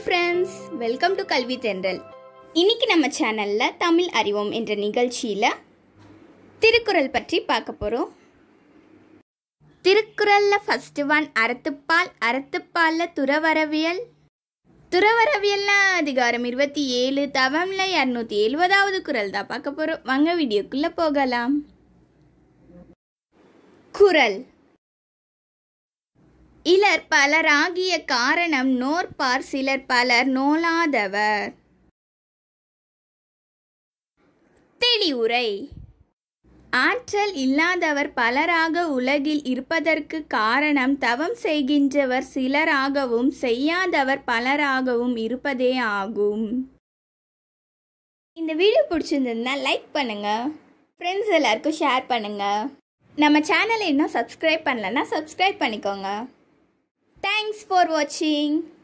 friends welcome to கல்வி தென்றல் இன்னைக்கு நம்ம சேனல்ல தமிழ் அறிவோம் என்ற நிகழ்ச்சியில திருக்குறள் பற்றி பார்க்க போறோம் திருக்குறள்ல ஃபர்ஸ்ட் ஒன் அறத்துப்பால் அறத்துப்பால்ல துறவரவியல் துறவரவியல்ல அதிகாரம் இருபத்தி ஏழு தவம்ல இரநூத்தி எழுபதாவது குறள் தான் பார்க்க போறோம் வாங்க வீடியோக்குள்ள போகலாம் குறள் இலர் பலராகிய காரணம் நோற்பார் சிலர் பலர் நோலாதவர் தெளிவுரை ஆற்றல் இல்லாதவர் பலராக உலகில் இருப்பதற்கு காரணம் தவம் செய்கின்றவர் சிலராகவும் செய்யாதவர் பலராகவும் இருப்பதே ஆகும் இந்த வீடியோ பிடிச்சிருந்ததுன்னா லைக் பண்ணுங்க ஃப்ரெண்ட்ஸ் எல்லாருக்கும் ஷேர் பண்ணுங்க நம்ம சேனலை இன்னும் சப்ஸ்கிரைப் பண்ணலன்னா சப்ஸ்கிரைப் பண்ணிக்கோங்க தேங்க்ஸ் ஃபார் வாட்சிங்